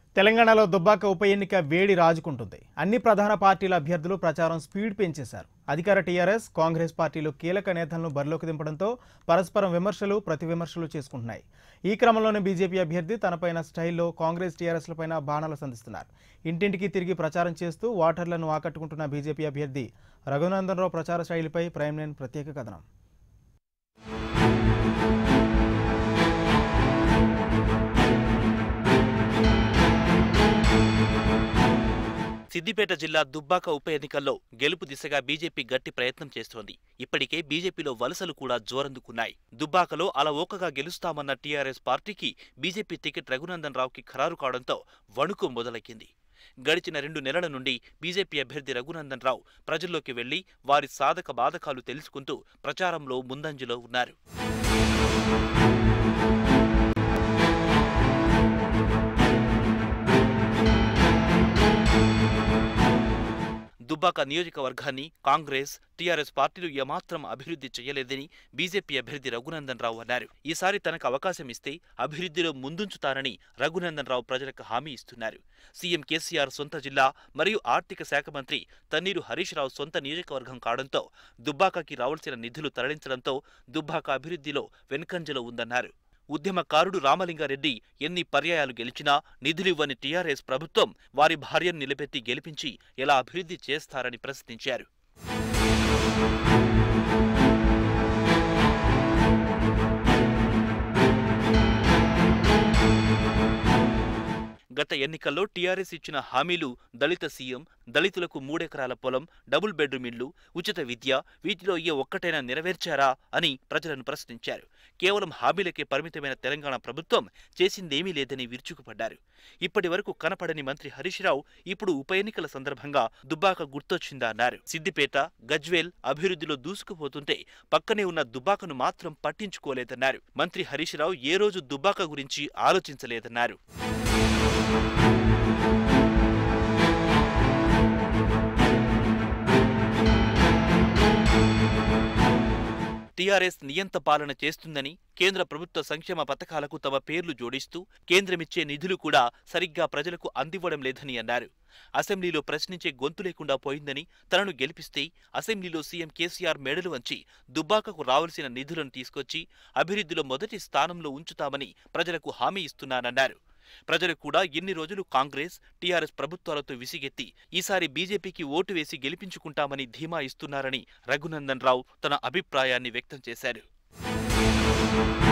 తెలంగాణలో దుబ్బాక ఉప ఎన్నిక వేడి రాజుకుంటుంది అన్ని ప్రధాన పార్టీల అభ్యర్థులు ప్రచారం స్పీడ్ పెంచేశారు అధికార టీఆర్ఎస్ కాంగ్రెస్ పార్టీలు కీలక నేతలను బరిలోకి దింపడంతో పరస్పరం విమర్శలు ప్రతి విమర్శలు చేసుకుంటున్నాయి ఈ క్రమంలోనే బీజేపీ అభ్యర్థి తనపైన స్టైల్లో కాంగ్రెస్ టీఆర్ఎస్లపైన బాణాలు సంధిస్తున్నారు ఇంటింటికి తిరిగి ప్రచారం చేస్తూ ఓటర్లను ఆకట్టుకుంటున్న బీజేపీ అభ్యర్థి రఘునందన్ రావు ప్రచార శైలిపై ప్రైమ్ లైన్ ప్రత్యేక కథనం సిద్దిపేట జిల్లా దుబ్బాక ఉప ఎన్నికల్లో గెలుపు దిశగా బీజేపీ గట్టి ప్రయత్నం చేస్తోంది ఇప్పటికే బీజేపీలో వలసలు కూడా జోరందుకున్నాయి దుబ్బాకలో అలవోకగా గెలుస్తామన్న టీఆర్ఎస్ పార్టీకి బీజేపీ టికెట్ రఘునందన్ రావుకి ఖరారు కావడంతో వణుకు మొదలెక్కింది గడిచిన రెండు నెలల నుండి బీజేపీ అభ్యర్థి రఘునందన్ రావు ప్రజల్లోకి వెళ్లి వారి సాధక బాధకాలు తెలుసుకుంటూ ప్రచారంలో ముందంజలో ఉన్నారు దుబ్బాక నియోజకవర్గాన్ని కాంగ్రెస్ టీఆర్ఎస్ పార్టీలు ఏమాత్రం అభివృద్ధి చేయలేదని బీజేపీ అభ్యర్థి రఘునందన్ రావు అన్నారు ఈసారి తనకు అవకాశం ఇస్తే అభివృద్ధిలో ముందుంచుతారని రఘునందన్ రావు ప్రజలకు హామీ ఇస్తున్నారు సీఎం కేసీఆర్ సొంత జిల్లా మరియు ఆర్థిక శాఖ మంత్రి తన్నీరు హరీష్ రావు సొంత నియోజకవర్గం కావడంతో దుబ్బాకకి రావాల్సిన నిధులు తరలించడంతో దుబ్బాక అభివృద్ధిలో వెనుకంజలో ఉందన్నారు ఉద్యమకారుడు రామలింగారెడ్డి ఎన్ని పర్యాయాలు గెలిచినా నిధులివ్వని టీఆర్ఎస్ ప్రభుత్వం వారి భార్యను నిలబెట్టి గెలిపించి ఎలా అభివృద్ధి చేస్తారని ప్రశ్నించారు గత ఎన్నికల్లో టీఆర్ఎస్ ఇచ్చిన హామీలు దళిత సీఎం దళితులకు మూడెకరాల పొలం డబుల్ బెడ్రూమ్ ఇళ్లు ఉచిత విద్య వీటిలో ఏ ఒక్కటైనా నెరవేర్చారా అని ప్రజలను ప్రశ్నించారు కేవలం హామీలకే పరిమితమైన తెలంగాణ ప్రభుత్వం చేసిందేమీ లేదని విరుచుకుపడ్డారు ఇప్పటి వరకు కనపడని మంత్రి హరీష్ రావు ఇప్పుడు ఉప ఎన్నికల సందర్భంగా దుబ్బాక గుర్తొచ్చిందా అన్నారు సిద్దిపేట గజ్వేల్ అభివృద్ధిలో దూసుకుపోతుంటే పక్కనే ఉన్న దుబ్బాకను మాత్రం పట్టించుకోలేదన్నారు మంత్రి హరీష్ రావు ఏ రోజు దుబ్బాక గురించి ఆలోచించలేదన్నారు టీఆర్ఎస్ నియంత పాలన చేస్తుందని కేంద్ర ప్రభుత్వ సంక్షేమ పథకాలకు తమ పేర్లు జోడిస్తూ కేంద్రమిచ్చే నిధులు కూడా సరిగ్గా ప్రజలకు అందివ్వడం లేదని అన్నారు అసెంబ్లీలో ప్రశ్నించే గొంతు లేకుండా పోయిందని తనను గెలిపిస్తే అసెంబ్లీలో సీఎం కేసీఆర్ మెడలు వంచి దుబ్బాకకు రావాల్సిన నిధులను తీసుకొచ్చి అభివృద్ధిలో మొదటి స్థానంలో ఉంచుతామని ప్రజలకు హామీ ఇస్తున్నానన్నారు ప్రజలు కూడా ఎన్ని రోజులు కాంగ్రెస్ టీఆర్ఎస్ ప్రభుత్వాలతో విసిగెత్తి ఈసారి బీజేపీకి ఓటు వేసి గెలిపించుకుంటామని ధీమా ఇస్తున్నారని రఘునందన్ రావు తన అభిప్రాయాన్ని వ్యక్తం చేశారు